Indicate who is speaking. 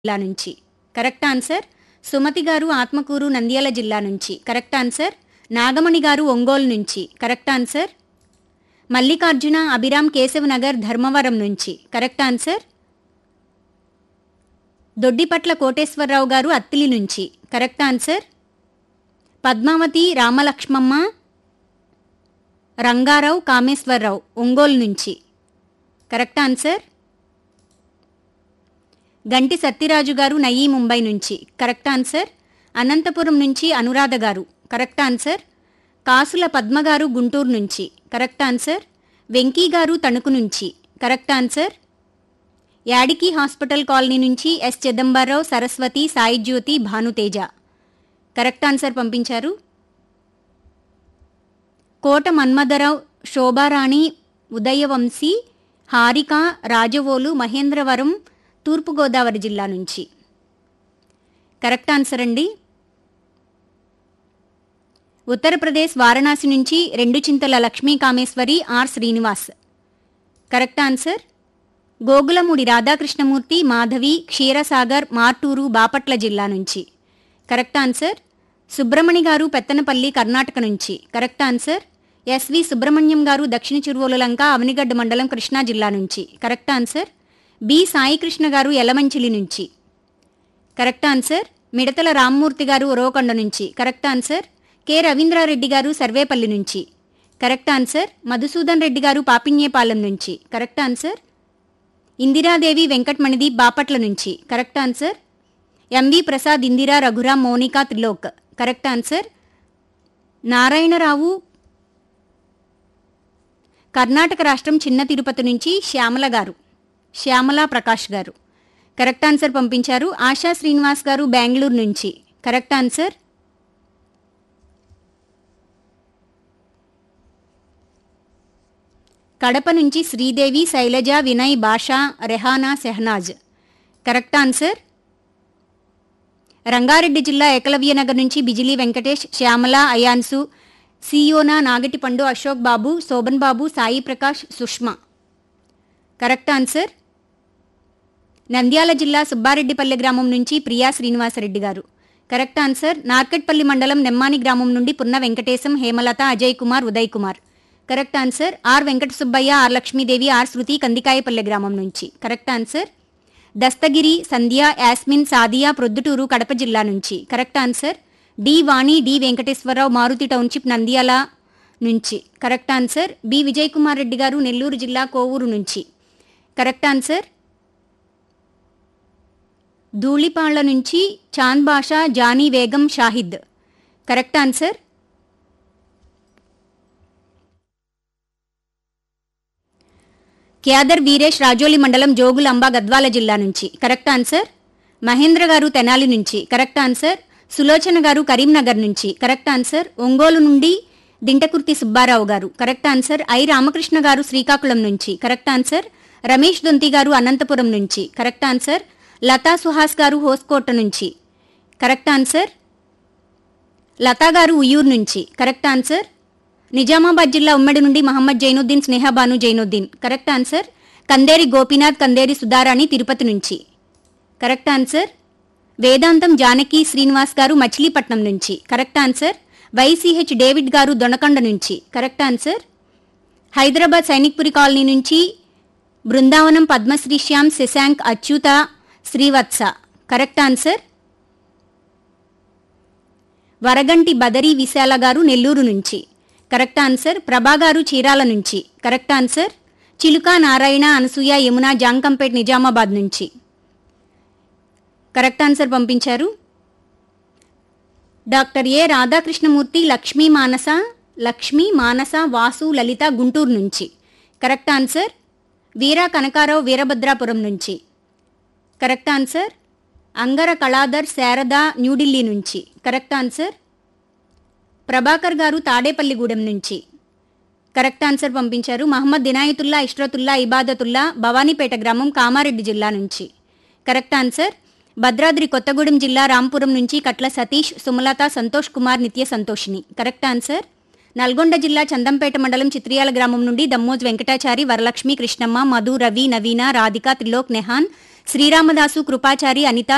Speaker 1: జిల్లా నుంచి correct answer Sumathi గారు ఆత్మకూరు నంద్యాల జిల్లా నుంచి కరెక్ట్ ఆన్సర్ నాగమణి గారు ఒంగోలు నుంచి కరెక్ట్ ఆన్సర్ మల్లికార్జున అభిరామ్ కేశవ్ నగర్ ధర్మవరం నుంచి కరెక్ట్ ఆన్సర్ దొడ్డిపట్ల కోటేశ్వరరావు గారు అత్తిలి నుంచి కరెక్ట్ ఆన్సర్ పద్మావతి రామలక్ష్మమ్మ రంగారావు కామేశ్వరరావు ఒంగోలు నుంచి కరెక్ట్ ఆన్సర్ గంటి సత్యరాజు గారు నయీ ముంబై నుంచి కరెక్ట్ ఆన్సర్ అనంతపురం నుంచి అనురాధ గారు కరెక్ట్ ఆన్సర్ కాసుల పద్మ గారు గుంటూరు నుంచి కరెక్ట్ ఆన్సర్ వెంకీ గారు తణుకు నుంచి correct answer Yadiki hospital colony నుంచి S Chidambararao Saraswathi Sai Jyothi Bhanuteja correct answer పంపించారు కోట మన్మథరావు శోభారాణి ఉదయవంశీ హారిక రాజవోలు మహేంద్రవరం తూర్పుగోదావరి జిల్లా నుంచి కరెక్ట్ ఆన్సర్ అండి ఉత్తరప్రదేశ్ వారణాసి నుంచి రెండు Chintala Lakshmi Kameswari R Srinivas correct answer Gogulamudi Radhakrishnamurthy Madhavi Ksheerasagar Martur Bapatla జిల్లా నుంచి కరెక్ట్ ఆన్సర్ సుబ్రమణి గారు పెత్తనపల్లి కర్ణాటక నుంచి కరెక్ట్ ఆన్సర్ ఎస్వి సుబ్రహ్మణ్యం గారు దక్షిణ చిరువోలు లంక అవనిగడ్డ మండలం కృష్ణా జిల్లా నుంచి కరెక్ట్ ఆన్సర్ బి సాయికృష్ణ గారు యలమంచిలి నుంచి కరెక్ట్ ఆన్సర్ మిడతల రామ్మూర్తి గారు ఉరవకొండ నుంచి కరెక్ట్ ఆన్సర్ కె రవీంద్రారెడ్డి గారు సర్వేపల్లి నుంచి కరెక్ట్ ఆన్సర్ మధుసూదన్ రెడ్డి గారు పాపిన్యేపాలెం నుంచి కరెక్ట్ ఆన్సర్ ఇందిరాదేవి వెంకటమణిది బాపట్ల నుంచి correct answer MV Prasad Indira Raghuram Mounika Trilok correct answer Narayanarao Karnataka రాష్ట్రం చిన్న తిరుపతి నుంచి శ్యామల గారు శ్యామల ప్రకాష్ గారు కరెక్ట్ ఆన్సర్ పంపించారు ఆశా శ్రీనివాస్ గారు బెంగళూరు నుంచి కరెక్ట్ ఆన్సర్ కడప నుంచి శ్రీదేవి శైలజ వినయ్ భాషా రెహానా సెహనాజ్ కరెక్ట్ ఆన్సర్ రంగారెడ్డి జిల్లా ఏకలవ్యనగర్ నుంచి బిజిలీ వెంకటేష్ శ్యామల అయాన్సు సియోనా నాగటిపండు అశోక్ బాబు శోభన్ బాబు సాయి ప్రకాష్ సుష్మా కరెక్ట్ ఆన్సర్ నంద్యాల జిల్లా సుబ్బారెడ్డిపల్లె గ్రామం నుంచి ప్రియా శ్రీనివాసరెడ్డి గారు కరెక్ట్ ఆన్సర్ నార్కెట్పల్లి మండలం నెమ్మాని గ్రామం నుండి Punna Venkatesam Hemalatha Ajay Kumar Uday Kumar correct answer R Venkata Subbaiah R Lakshmidevi R Sruthi Kandikayapalle గ్రామం నుంచి కరెక్ట్ ఆన్సర్ దస్తగిరి సంధ్య యాస్మిన్ సాదియా ప్రొద్దుటూరు కడప జిల్లా నుంచి correct answer D Vani D Venkateswararao Maruthi township Nandyal నుంచి correct answer B Vijay Kumar Reddy garu Nellore జిల్లా కోవూరు నుంచి కరెక్ట్ ఆన్సర్ ధూళిపాళ్ల నుంచి చాంద్ బాషా జానీ వేగం షాహిద్ కరెక్ట్ ఆన్సర్ క్యాదర్ వీరేష్ రాజోలి మండలం జోగులాంబ గద్వాల జిల్లా నుంచి కరెక్ట్ ఆన్సర్ మహేంద్ర గారు తెనాలి నుంచి కరెక్ట్ ఆన్సర్ సులోచన గారు కరీంనగర్ నుంచి కరెక్ట్ ఆన్సర్ ఒంగోలు నుండి దింటకుర్తి సుబ్బారావు గారు కరెక్ట్ ఆన్సర్ ఐ రామకృష్ణ గారు శ్రీకాకుళం నుంచి కరెక్ట్ ఆన్సర్ రమేష్ దొంతి గారు అనంతపురం నుంచి కరెక్ట్ ఆన్సర్ లతా సుహాస్ గారు హోస్కోట నుంచి కరెక్ట్ ఆన్సర్ లతా గారు ఉయ్యూరు నుంచి కరెక్ట్ ఆన్సర్ నిజామాబాద్ జిల్లా ఉమ్మడి నుండి మహమ్మద్ జైనుద్దీన్ స్నేహబాను జైనుద్దీన్ కరెక్ట్ ఆన్సర్ కందేరి గోపీనాథ్ కందేరి సుధారాణి తిరుపతి నుంచి కరెక్ట్ ఆన్సర్ వేదాంతం జానకి శ్రీనివాస్ గారు మచిలీపట్నం నుంచి correct answer YCH David garu Donakonda నుంచి correct answer Hyderabad Sainikpuri colony నుంచి బృందావనం పద్మశ్రీ శ్యామ్ శశాంక్ అచ్యుత శ్రీవత్స కరెక్ట్ ఆన్సర్ వరగంటి బదరీ విశాల గారు నెల్లూరు నుంచి కరెక్ట్ ఆన్సర్ ప్రభా గారు చీరాల నుంచి కరెక్ట్ ఆన్సర్ చిలుక నారాయణ అనసూయ యమున జాంకంపేట్ నిజామాబాద్ నుంచి కరెక్ట్ ఆన్సర్ పంపించారు డాక్టర్ ఏ రాధాకృష్ణమూర్తి లక్ష్మీ మానస లక్ష్మీ మానస వాసు లలిత గుంటూరు నుంచి కరెక్ట్ ఆన్సర్ వీరా కనకారావు వీరభద్రాపురం నుంచి కరెక్ట్ ఆన్సర్ అంగర కళాధర్ శారద న్యూఢిల్లీ నుంచి కరెక్ట్ ఆన్సర్ ప్రభాకర్ గారు తాడేపల్లిగూడెం నుంచి కరెక్ట్ ఆన్సర్ పంపించారు మహమ్మద్ దినాయతుల్లా ఇష్రతుల్లా ఇబాదతుల్లా భవానీపేట గ్రామం కామారెడ్డి జిల్లా నుంచి కరెక్ట్ ఆన్సర్ భద్రాద్రి కొత్తగూడెం జిల్లా రాంపురం నుంచి కట్ల సతీష్ సుమలత సంతోష్ కుమార్ నిత్య సంతోషిని కరెక్ట్ ఆన్సర్ నల్గొండ జిల్లా చందంపేట మండలం చిత్రియాల గ్రామం నుండి దమ్మోజ్ వెంకటాచారి వరలక్ష్మి కృష్ణమ్మ మధు రవి నవీన రాధిక త్రిలోక్ నెహాన్ శ్రీరామదాసు కృపాచారి అనిత